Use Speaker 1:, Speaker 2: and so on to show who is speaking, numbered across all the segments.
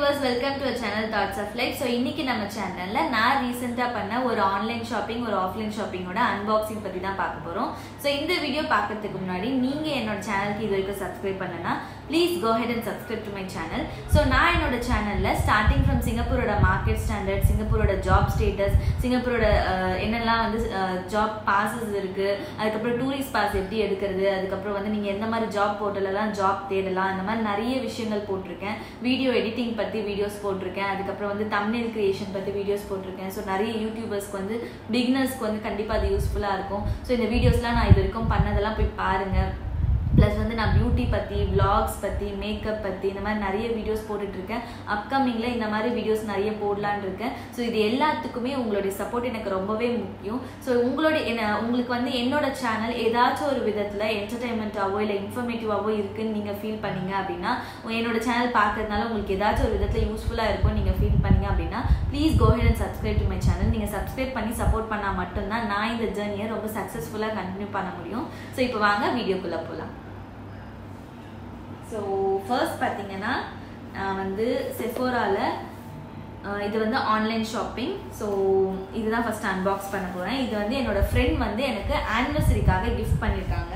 Speaker 1: viewers welcome to channel thoughts of life so இன்னைக்கு நம்ம சேனல்ல நான் ரீசெண்டாக பண்ண ஒரு ஆன்லைன் ஷாப்பிங் ஒரு ஆஃப்லைன் ஷாப்பிங்கோட அன்பாக்சிங் பற்றி தான் பார்க்க போகிறோம் ஸோ இந்த வீடியோ பார்க்கறதுக்கு முன்னாடி நீங்கள் என்னோட சேனலுக்கு இது வரைக்கும் சப்ஸ்கிரைப் பண்ணனா please go ahead and subscribe to my channel so நான் என்னோட சேனலில் ஸ்டார்டிங் ஃப்ரம் சிங்கப்பூரோட மார்க்கெட் ஸ்டாண்டர்ட் சிங்கப்பூரோட ஜாப் ஸ்டேட்டஸ் சிங்கப்பூரோட அஹ், என்னெல்லாம் வந்து ஜாப் பாசஸ் இருக்குது அதுக்கப்புறம் டூரிஸ்ட் பாஸ் எப்படி எடுக்கிறது அதுக்கப்புறம் வந்து நீங்கள் எந்த மாதிரி ஜாப் போர்ட்டலெல்லாம் ஜாப் தேடலாம் அந்த மாதிரி நிறைய விஷயங்கள் போட்டிருக்கேன் வீடியோ எடிட்டிங் பற்றி வீடியோஸ் போட்டிருக்கேன் அதுக்கப்புறம் வந்து தம்னேல் கிரியேஷன் பற்றி வீடியோஸ் போட்டிருக்கேன் ஸோ நிறைய யூடியூபர்ஸ்க்கு வந்து பிகினர்ஸ்க்கு வந்து கண்டிப்பாக அது யூஸ்ஃபுல்லாக இருக்கும் ஸோ இந்த வீடியோஸ்லாம் நான் இது வரைக்கும் பண்ணதெல்லாம் போய் பாருங்கள் ப்ளஸ் வந்து நான் பியூட்டி பற்றி vlogs பற்றி மேக்கப் பற்றி இந்த மாதிரி நிறைய வீடியோஸ் போட்டுட்ருக்கேன் அப்கமிங்கில் இந்த மாதிரி வீடியோஸ் நிறைய போடலான்னு இருக்கேன் ஸோ இது எல்லாத்துக்குமே உங்களுடைய சப்போர்ட் எனக்கு ரொம்பவே முக்கியம் ஸோ உங்களுடைய என்ன உங்களுக்கு வந்து என்னோட சேனல் ஏதாச்சும் ஒரு விதத்தில் என்டர்டைன்மெண்ட்டாவோ இல்லை இன்ஃபர்மேட்டிவாவோ இருக்குன்னு நீங்கள் ஃபீல் பண்ணீங்க அப்படின்னா என்னோட சேனல் பார்க்கறதுனால உங்களுக்கு ஏதாச்சும் ஒரு விதத்தில் யூஸ்ஃபுல்லாக இருக்கும் நீங்கள் ஃபீல் பண்ணீங்க அப்படின்னா please go ahead and subscribe to my channel நீங்கள் சப்ஸ்கிரைப் பண்ணி சப்போர்ட் பண்ணால் மட்டும்தான் நான் இந்த ஜேர்னியை ரொம்ப சக்ஸஸ்ஃபுல்லாக கண்டினியூ பண்ண முடியும் ஸோ இப்போ வாங்க வீடியோக்குள்ளே போகலாம் ஸோ ஃபர்ஸ்ட் பார்த்தீங்கன்னா நான் வந்து செஃபோராவில் இது வந்து ஆன்லைன் ஷாப்பிங் ஸோ இதுதான் ஃபர்ஸ்ட் அன்பாக்ஸ் பண்ண போகிறேன் இது வந்து என்னோட ஃப்ரெண்ட் வந்து எனக்கு ஆனிவர்சரிக்காக கிஃப்ட் பண்ணியிருக்காங்க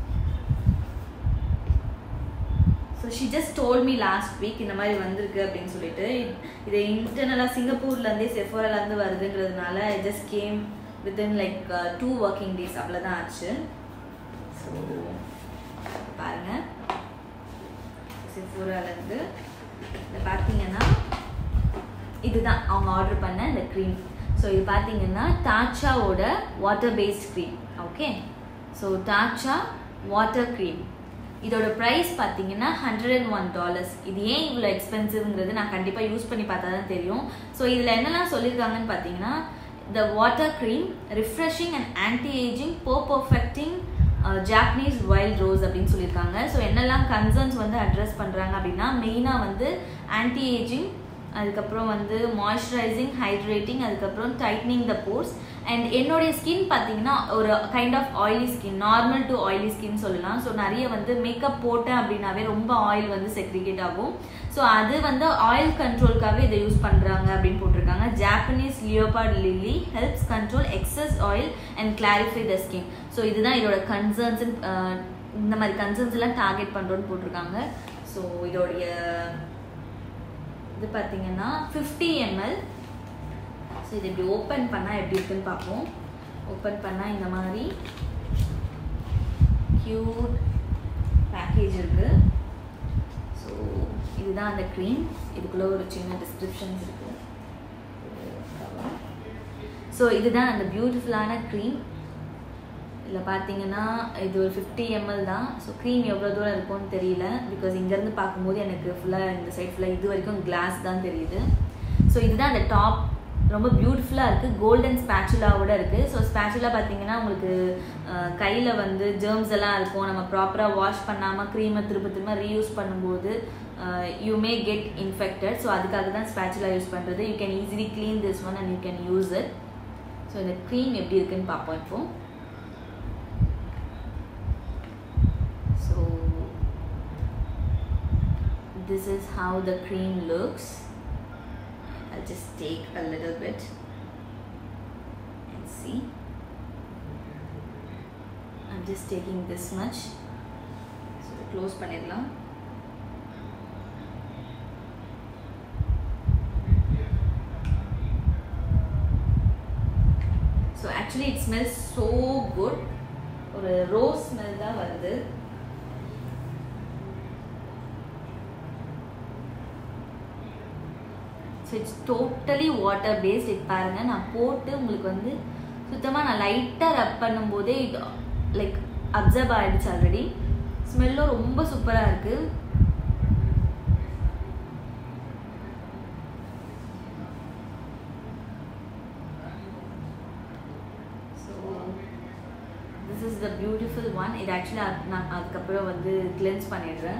Speaker 1: so she just told me last week இந்த மாதிரி வந்திருக்கு அப்படின்னு சொல்லிட்டு இது இன்டர்னலாக சிங்கப்பூர்லேருந்தே செஃபோராலேருந்து வருதுங்கிறதுனால just came within like two working days அவ்வளோதான் ஆச்சு ஸோ பாருங்கள் செஃபோராலேருந்து இதை பார்த்தீங்கன்னா இதுதான் அவங்க ஆர்டர் பண்ண இந்த க்ரீம் ஸோ இது பார்த்தீங்கன்னா டாச்சாவோட water based cream okay so Tatcha water cream இதோட ப்ரைஸ் பார்த்தீங்கன்னா ஹண்ட்ரட் அண்ட் ஒன் டாலர்ஸ் இது ஏன் இவ்வளோ எக்ஸ்பென்சிவ்ங்கிறது நான் கண்டிப்பாக யூஸ் பண்ணி பார்த்தா தான் தெரியும் ஸோ இதில் என்னெல்லாம் சொல்லியிருக்காங்கன்னு பார்த்தீங்கன்னா the water cream refreshing and anti aging pore perfecting Japanese wild rose அப்படின்னு சொல்லியிருக்காங்க ஸோ என்னெல்லாம் கன்சர்ன்ஸ் வந்து அட்ரஸ் பண்ணுறாங்க அப்படின்னா மெயினாக வந்து ஆன்டி ஏஜிங் அதுக்கப்புறம் வந்து மாய்ஸ்சரைசிங் ஹைட்ரேட்டிங் அதுக்கப்புறம் டைட்னிங் த போர்ஸ் அண்ட் என்னுடைய ஸ்கின் பார்த்தீங்கன்னா ஒரு kind of oily skin normal to oily skin சொல்லலாம் ஸோ நிறைய வந்து மேக்கப் போட்டேன் அப்படின்னாவே ரொம்ப ஆயில் வந்து செக்ரிகேட் ஆகும் ஸோ அது வந்து ஆயில் கண்ட்ரோலுக்காக இதை யூஸ் பண்ணுறாங்க அப்படின்னு போட்டிருக்காங்க Japanese leopard lily helps control excess oil and clarify the skin so இதுதான் இதோட கன்சர்ன்ஸ் இந்த மாதிரி கன்சர்ன்ஸ் எல்லாம் டார்கெட் பண்ணுறோன்னு போட்டிருக்காங்க ஸோ இதோடைய இது பார்த்தீங்கன்னா ஃபிஃப்டி எம்எல் ஸோ இது இப்படி ஓப்பன் பண்ணால் எப்படி இருக்குன்னு பார்ப்போம் ஓப்பன் பண்ணால் இந்த மாதிரி க்யூட் பேக்கேஜ் இருக்குது ஸோ இதுதான் அந்த க்ரீம் இதுக்குள்ளே ஒரு சின்ன டிஸ்கிரிப்ஷன்ஸ் இருக்குது ஸோ இதுதான் அந்த பியூட்டிஃபுல்லான க்ரீம் இதில் பார்த்தீங்கன்னா இது ஒரு ஃபிஃப்டி எம்எல் தான் ஸோ க்ரீம் எவ்வளோ தூரம் இருக்கும்னு தெரியல பிகாஸ் இங்கேருந்து பார்க்கும்போது எனக்கு ஃபுல்லாக இந்த சைட் ஃபுல்லாக இது வரைக்கும் கிளாஸ் தான் தெரியுது ஸோ இதுதான் அந்த டாப் ரொம்ப பியூட்டிஃபுல்லாக இருக்குது கோல்டன் ஸ்பேச்சுலாவோட இருக்குது ஸோ ஸ்பேச்சுலா பார்த்தீங்கன்னா உங்களுக்கு கையில் வந்து ஜேர்ம்ஸ் எல்லாம் இருக்கும் நம்ம ப்ராப்பராக வாஷ் பண்ணாமல் க்ரீமை திரும்ப திரும்ப ரீயூஸ் பண்ணும்போது you may get infected so அதுக்காக தான் ஸ்பேச்சுலா யூஸ் பண்ணுறது you can easily clean this one and you can use it so இந்த க்ரீம் எப்படி இருக்குன்னு பார்ப்போம் இப்போது so this is how the cream looks I'll just take a little bit and see I'm just taking this much so close பண்ணிடலாம் so actually it smells so good ஒரு rose smell தான் வருது so it's totally water based இது பாருங்க நான் போட்டு உங்களுக்கு வந்து சுத்தமாக நான் லைட்டாக ரப் பண்ணும்போதே இது லைக் அப்சர்வ் ஆகிடுச்சு ஆல்ரெடி ஸ்மெல்லும் ரொம்ப சூப்பராக இருக்குது so this is the beautiful one இது ஆக்சுவலாக நான் அதுக்கப்புறம் வந்து கிளென்ஸ் பண்ணிடுறேன்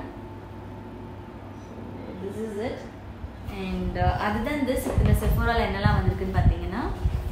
Speaker 1: this is it and other then this இதில் செஃபோரால் என்னெல்லாம் வந்திருக்குன்னு பார்த்தீங்கன்னா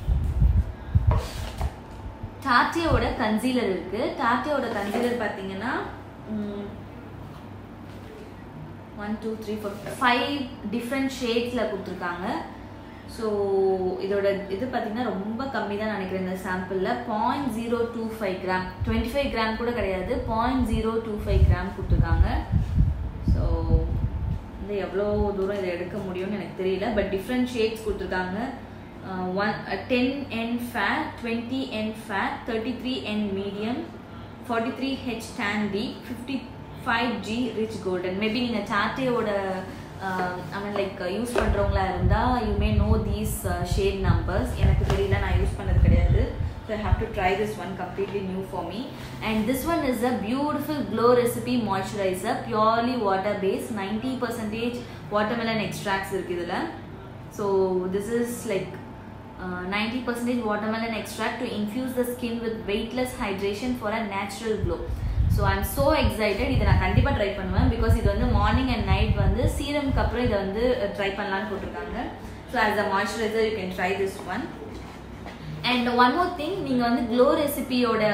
Speaker 1: டாட்டியோட கன்சீலர் இருக்குது டாட்டியோட கன்சீலர் பார்த்தீங்கன்னா one two three four five different ஷேட்ஸில் கொடுத்துருக்காங்க ஸோ இதோட இது பார்த்தீங்கன்னா ரொம்ப கம்மி தான் நினைக்கிறேன் இந்த சாம்பிளில் point zero two five gram twenty five gram கூட கிடையாது point zero two five gram கொடுத்துருக்காங்க ஸோ இது எவ்வளோ தூரம் இதை எடுக்க முடியும்னு எனக்கு தெரியல பட் டிஃப்ரெண்ட் ஷேட்ஸ் கொடுத்துருக்காங்க one ten N fair twenty N fair thirty three N medium forty three H tan D fifty five G rich golden maybe நீங்கள் சாட்டையோட ஐ மீன் லைக் யூஸ் பண்ணுறவங்களா இருந்தால் you may know these shade numbers எனக்கு தெரியல நான் use பண்ணது கிடையாது so I have to try this one completely new for me and this one is a beautiful glow recipe moisturizer purely water base ninety percentage watermelon extracts இருக்குது இதில் so this is like ninety percentage watermelon extract to infuse the skin with weightless hydration for a natural glow so I'm so excited இதை நான் கண்டிப்பாக try பண்ணுவேன் because இது வந்து morning and night வந்து சீரம்க்கு அப்புறம் இதை வந்து ட்ரை பண்ணலான்னு போட்டிருக்காங்க so as a moisturizer you can try this one and one more thing நீங்கள் வந்து க்ளோ ரெசிபியோட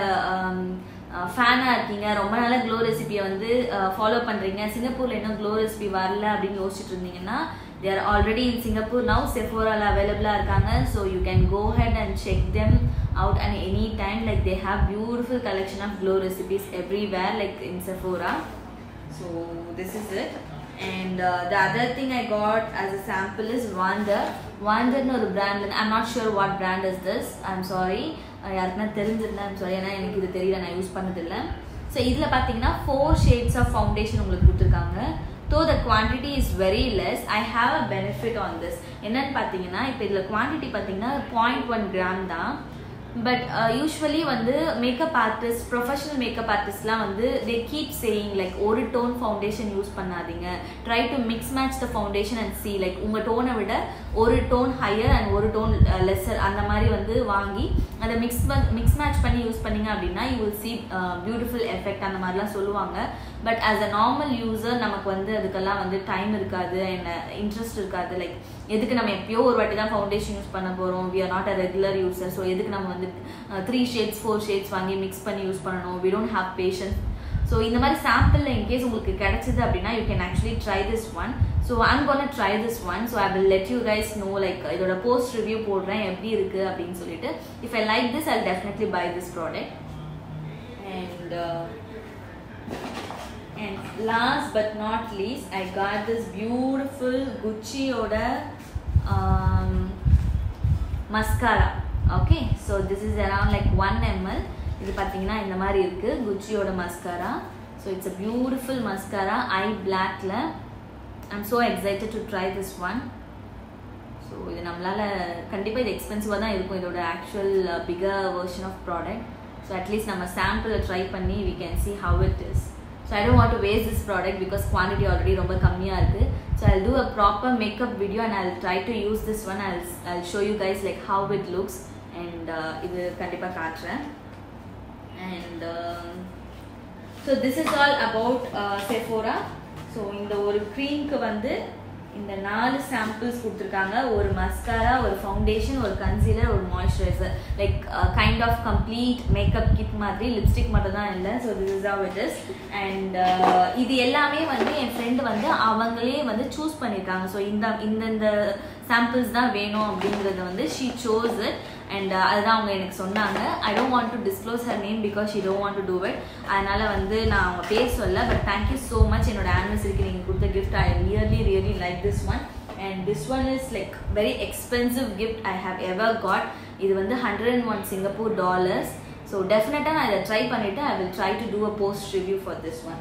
Speaker 1: ஃபேனாக இருக்கீங்க ரொம்ப நாளாக க்ளோ ரெசிபியை வந்து ஃபாலோ பண்ணுறீங்க சிங்கப்பூரில் இன்னும் க்ளோ ரெசிபி வரல அப்படின்னு யோசிச்சுட்டு இருந்தீங்கன்னா they are already in Singapore now செஃபோரால் அவைலபிளாக இருக்காங்க so you can go ahead and check them out and any time like they have beautiful collection of glow recipes everywhere like in Sephora so this is it and uh, the other thing I got as a sample is Wander Wander ஒரு brand I'm not sure what brand is this I'm sorry யாருக்குன்னா தெரிஞ்சிருந்தா I'm sorry ஏன்னா எனக்கு இது தெரியல நான் use பண்ணதில்லை so இதில் பார்த்தீங்கன்னா ஃபோர் ஷேட்ஸ் ஆஃப் ஃபவுண்டேஷன் உங்களுக்கு கொடுத்துருக்காங்க though the quantity is very less I have a benefit on this என்னன்னு பார்த்தீங்கன்னா இப்போ இதில் குவான்டிட்டி பார்த்தீங்கன்னா பாயிண்ட் ஒன் கிராம் தான் பட் யூஸ்வலி வந்து மேக்கப் ஆர்டிஸ்ட் ப்ரொஃபஷனல் மேக்கப் ஆர்டிஸ்ட்லாம் வந்து தே கீப் சேயிங் லைக் ஒரு டோன் ஃபவுண்டேஷன் யூஸ் பண்ணாதீங்க try to mix match the foundation and see like உங்கள் டோனை விட ஒரு டோன் ஹையர் அண்ட் ஒரு டோன் லெஸ்ஸர் அந்த மாதிரி வந்து வாங்கி அதை மிக்ஸ் மிக்ஸ் மேட்ச் பண்ணி யூஸ் பண்ணீங்க அப்படின்னா you will see beautiful effect அந்த மாதிரிலாம் சொல்லுவாங்க but as a normal user நமக்கு வந்து அதுக்கெல்லாம் வந்து டைம் இருக்காது அண்ட் இன்ட்ரெஸ்ட் இருக்காது லைக் எதுக்கு நம்ம எப்பயோ ஒரு வாட்டி தான் ஃபவுண்டேஷன் யூஸ் பண்ண போகிறோம் we are not a regular user so எதுக்கு நம்ம வந்து த்ரீ ஷேட்ஸ் ஃபோர் ஷேட்ஸ் வாங்கி மிக்ஸ் பண்ணி யூஸ் பண்ணணும் we don't have patience so இந்த மாதிரி சாம்பிளில் இன்கேஸ் உங்களுக்கு கிடைச்சது அப்படின்னா you can actually try this one so I'm gonna try this one so I will let you guys know like இதோட போஸ்ட் ரிவ்யூ போடுறேன் எப்படி இருக்குது அப்படின்னு சொல்லிட்டு if I like this I definitely by this product and and last but not least I got this beautiful Gucciயோட um, mascara okay so this is around like 1 ml இது பார்த்தீங்கன்னா இந்த மாதிரி இருக்கு குச்சியோட mascara so it's a beautiful mascara I பிளாக்ல I'm so excited to try this one so இது நம்மளால கண்டிப்பாக இது எக்ஸ்பென்சிவாக தான் இருக்கும் இதோட actual bigger version of product so at least நம்ம சாம்பிளை ட்ரை பண்ணி we can see how it is so I don't want to waste this product because quantity already ரொம்ப கம்மியாக இருக்குது so I do a proper makeup video and I try to use this one I I show you guys like how it looks and இது கண்டிப்பாக காட்டுறேன் and so this is all about Sephora so இந்த ஒரு க்ரீம்க்கு வந்து இந்த நாலு samples கொடுத்துருக்காங்க ஒரு மஸ்காரா ஒரு ஃபவுண்டேஷன் ஒரு கன்சீலர் ஒரு moisturizer like kind of complete makeup kit மாதிரி லிப்ஸ்டிக் மட்டும் தான் இல்லை so this is how it is and இது எல்லாமே வந்து என் ஃப்ரெண்டு வந்து அவங்களே வந்து சூஸ் பண்ணியிருக்காங்க ஸோ இந்த இந்தந்த சாம்பிள்ஸ் தான் வேணும் அப்படிங்கிறத வந்து ஷீ சோஸ் இட் அண்ட் அதுதான் அவங்க எனக்கு சொன்னாங்க I don't want to disclose her name because she don't want to do it அதனால வந்து நான் அவங்க பேர் சொல்ல பட் தேங்க்யூ ஸோ மச் என்னோட ஆனிவர்சரிக்கு நீங்கள் கொடுத்த gift I really really like this one and this one is like very expensive gift I have ever got இது வந்து hundred and one Singapore dollars so டெஃபினட்டாக நான் இதை ட்ரை பண்ணிவிட்டு I will try to do a post review for this one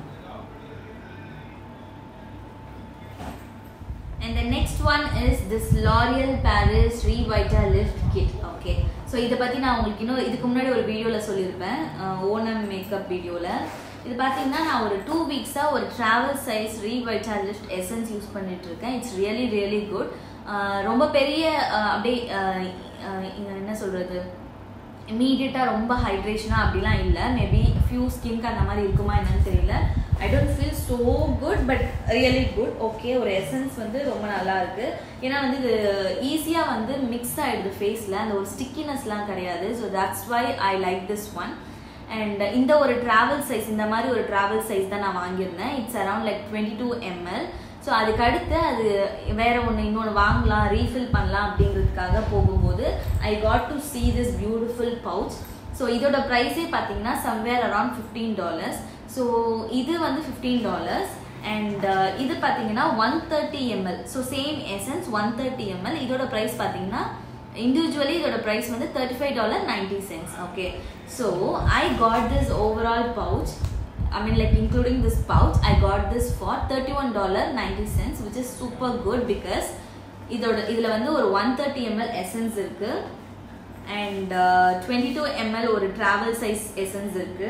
Speaker 1: and the next one is this L'Oreal Paris Revita Lift Kit okay so இதை பற்றி நான் உங்களுக்கு இன்னும் இதுக்கு முன்னாடி ஒரு வீடியோவில் சொல்லியிருப்பேன் ஓனம் மேக்கப் வீடியோவில் இது பார்த்தீங்கன்னா நான் ஒரு டூ வீக்ஸாக ஒரு travel size Revita lift essence use பண்ணிட்டு இருக்கேன் இட்ஸ் ரியலி ரியலி குட் ரொம்ப பெரிய அப்படியே என்ன சொல்கிறது இமீடியட்டாக ரொம்ப ஹைட்ரேஷனாக அப்படிலாம் இல்லை மேபி ஃபியூ ஸ்கின்க்கு அந்த மாதிரி இருக்குமா என்னன்னு தெரியல I don't feel so good but really good okay ஒரு எசன்ஸ் வந்து ரொம்ப நல்லா இருக்கு ஏன்னா வந்து இது ஈஸியாக வந்து மிக்ஸ் ஆகிடுது ஃபேஸில் அந்த ஒரு ஸ்டிக்கினஸ்லாம் கிடையாது so that's why I like this one and இந்த ஒரு ட்ராவல் சைஸ் இந்த மாதிரி ஒரு ட்ராவல் சைஸ் தான் நான் வாங்கியிருந்தேன் it's around like twenty two ml so அதுக்கு அடுத்து அது வேற ஒன்று இன்னொன்று வாங்கலாம் ரீஃபில் பண்ணலாம் அப்படிங்கிறதுக்காக போகும்போது I got to see this beautiful pouch so இதோட ப்ரைஸே பார்த்தீங்கன்னா somewhere around fifteen dollars so இது வந்து ஃபிஃப்டீன் டாலர்ஸ் அண்ட் இது பார்த்தீங்கன்னா one thirty ML so same essence one thirty ML இதோட ப்ரைஸ் பார்த்தீங்கன்னா இண்டிவிஜுவலி இதோட ப்ரைஸ் வந்து thirty five dollar ninety cents okay so I got this overall pouch I mean like including this pouch I got this for $31.90 cents which is super good because இதோட இதில் வந்து ஒரு one thirty ML essence இருக்கு and twenty two ML ஒரு travel size essence இருக்கு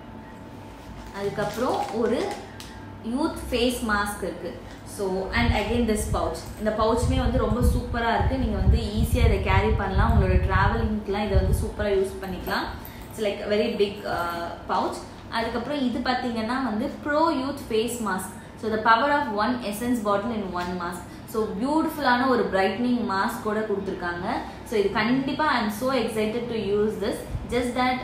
Speaker 1: அதுக்கப்புறம் ஒரு youth face mask இருக்கு so and again this pouch இந்த பவுச்சுமே வந்து ரொம்ப சூப்பராக இருக்குது நீங்கள் வந்து ஈஸியாக இதை கேரி பண்ணலாம் உங்களோட ட்ராவலிங்க்கெலாம் இதை வந்து சூப்பராக யூஸ் பண்ணிக்கலாம் it's like very big pouch அதுக்கப்புறம் இது பார்த்தீங்கன்னா வந்து pro youth face mask so the power of one essence bottle in one mask so பியூட்டிஃபுல்லான ஒரு பிரைட்னிங் மாஸ்க் கூட கொடுத்துருக்காங்க ஸோ இது கண்டிப்பாக I am so excited to use this just that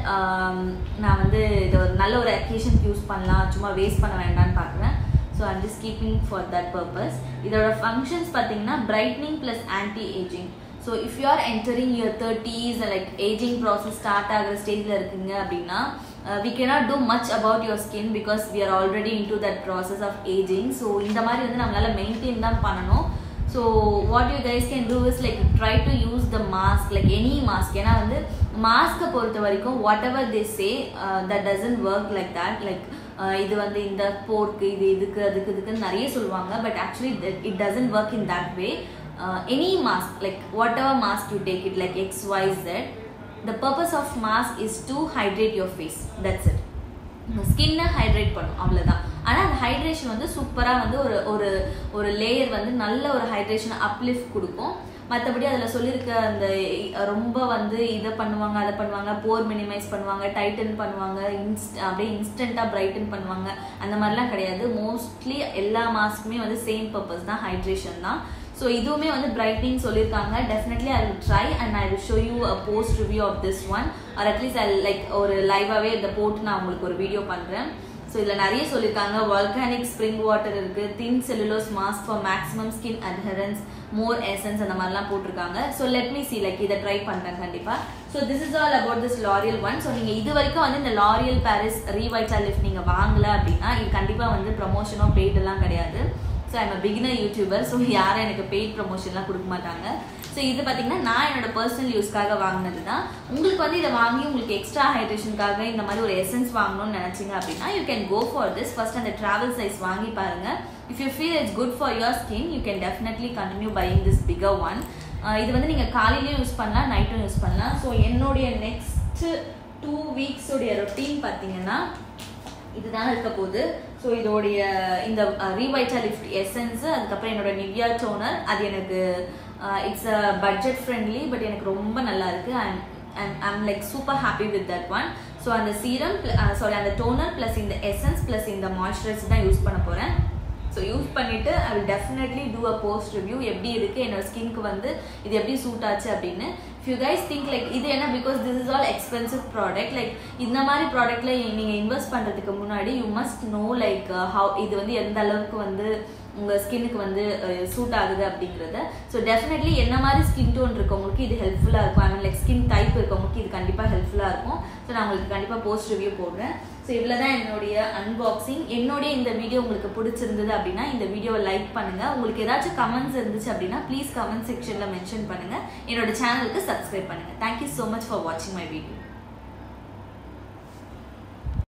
Speaker 1: நான் வந்து இது ஒரு நல்ல ஒரு அக்கேஷனுக்கு யூஸ் பண்ணலாம் சும்மா வேஸ்ட் பண்ண வேண்டாம்னு பார்க்குறேன் so I'm just keeping for that purpose இதோட ஃபங்க்ஷன்ஸ் பார்த்தீங்கன்னா brightening plus anti aging so if you are entering your thirties like aging process start ஆகிற ஸ்டேஜில் இருக்கீங்க அப்படின்னா we cannot do much about your skin because we are already in to that process of aging so இந்த மாதிரி வந்து நம்மளால maintain தான் பண்ணணும் so what you guys can do is like try to use the mask like any mask ஏன்னா வந்து மாஸ்க்கை பொறுத்த வரைக்கும் whatever they say that doesn't work like that like இது வந்து இந்த போர்க்கு இது இதுக்கு அதுக்கு இதுக்குன்னு நிறைய சொல்லுவாங்க but actually it doesn't work in that way any mask like whatever mask you take it like X Y Z the purpose of mask is to hydrate your face that's it ஸ்கின்னை hydrate பண்ணும் அவ்வளோதான் ஆனால் அந்த hydration வந்து சூப்பராக வந்து ஒரு ஒரு ஒரு லேயர் வந்து நல்ல ஒரு ஹைட்ரேஷன் அப்லிஃப்ட் கொடுக்கும் மற்றபடி அதில் சொல்லியிருக்க அந்த ரொம்ப வந்து இதை பண்ணுவாங்க அதை பண்ணுவாங்க போர் மினிமைஸ் பண்ணுவாங்க டைட்டன் பண்ணுவாங்க இன்ஸ்ட் அப்படியே இன்ஸ்டண்ட்டாக பிரைட்டன் பண்ணுவாங்க அந்த மாதிரிலாம் கிடையாது மோஸ்ட்லி எல்லா மாஸ்க்குமே வந்து சேம் பர்பஸ் தான் ஹைட்ரேஷன் தான் ஸோ இதுவுமே வந்து பிரைட்னிங் சொல்லியிருக்காங்க definitely I will try and I will show you a post review of this one or at least I like ஒரு லைவாகவே இதை போட்டு நான் உங்களுக்கு ஒரு வீடியோ பண்ணுறேன் ஸோ இதில் நிறைய சொல்லியிருக்காங்க வால்கானிக் ஸ்ப்ரிங் வாட்டர் இருக்குது thin cellulose mask for maximum skin adherence more essence அந்த மாதிரிலாம் போட்டிருக்காங்க so let me see like இதை ட்ரை பண்ணுறேன் கண்டிப்பாக so this is all about this L'Oreal one so நீங்கள் இது வரைக்கும் வந்து இந்த லாரியல் பாரிஸ் ரீவைட்டா லிஃப்ட் நீங்கள் வாங்கல அப்படின்னா இது கண்டிப்பாக வந்து ப்ரமோஷனோ பெய்டெல்லாம் கிடையாது so I'm a beginner YouTuber so யாரும் எனக்கு பெய்ட் ப்ரமோஷன்லாம் கொடுக்க மாட்டாங்க ஸோ இது பார்த்தீங்கன்னா நான் என்னோட பர்சனல் யூஸ்க்காக வாங்கினது தான் உங்களுக்கு வந்து இதை வாங்கி உங்களுக்கு எக்ஸ்ட்ரா ஹைட்ரேஷனுக்காக இந்த மாதிரி ஒரு எசன்ஸ் வாங்கணும்னு நினச்சிங்க அப்படின்னா you can go for this first அந்த ட்ராவல் சைஸ் வாங்கி பாருங்க if you feel it's good for your skin you can definitely continue buying this bigger one இது வந்து நீங்கள் காலையிலையும் யூஸ் பண்ணலாம் நைட்டும் யூஸ் பண்ணலாம் ஸோ என்னுடைய நெக்ஸ்ட் டூ வீக்ஸோடைய ரொட்டீன் பார்த்தீங்கன்னா இதுதான் இருக்க போகுது ஸோ இதோடைய இந்த ரீவைட்டா லிஃப்ட் எசன்ஸ் அதுக்கப்புறம் என்னோட நிவ்யா டோனர் அது எனக்கு it's a budget friendly but எனக்கு ரொம்ப நல்லா இருக்கு and and I'm like super happy with that one so அந்த சீரம் சாரி அந்த டோனர் ப்ளஸ் இந்த எசன்ஸ் ப்ளஸ் இந்த மாய்ஸ்சரைசர் தான் யூஸ் பண்ண போகிறேன் ஸோ யூஸ் பண்ணிவிட்டு I will definitely do a post review எப்படி இருக்குது என்னோட ஸ்கின்க்கு வந்து இது எப்படி சூட் ஆச்சு அப்படின்னு if you guys think like இது என்ன because this is all expensive product like இந்த மாதிரி ப்ராடக்ட்ல நீங்கள் இன்வெஸ்ட் பண்ணுறதுக்கு முன்னாடி you must know like how இது வந்து எந்த அளவுக்கு வந்து உங்கள் ஸ்கின்னுக்கு வந்து சூட் ஆகுது அப்படிங்கிறத ஸோ டெஃபினெட்லி என்ன மாதிரி ஸ்கின் டோன் இருக்கவங்களுக்கு இது ஹெல்ப்ஃபுல்லாக இருக்கும் I mean like skin type இருக்கவங்களுக்கு இது கண்டிப்பாக ஹெல்ப்ஃபுல்லாக இருக்கும் ஸோ நான் உங்களுக்கு கண்டிப்பாக போஸ்ட் ரிவ்யூ போடுறேன் ஸோ இவ்வளோ தான் என்னுடைய அன்பாக்சிங் என்னுடைய இந்த வீடியோ உங்களுக்கு பிடிச்சிருந்தது அப்படின்னா இந்த வீடியோவை லைக் பண்ணுங்கள் உங்களுக்கு ஏதாச்சும் கமெண்ட்ஸ் இருந்துச்சு அப்படின்னா ப்ளீஸ் கமெண்ட் செக்ஷனில் மென்ஷன் பண்ணுங்கள் என்னோட சேனலுக்கு சப்ஸ்கிரைப் பண்ணுங்கள் தேங்க்யூ ஸோ மச் ஃபார் வாட்சிங் மை வீடியோ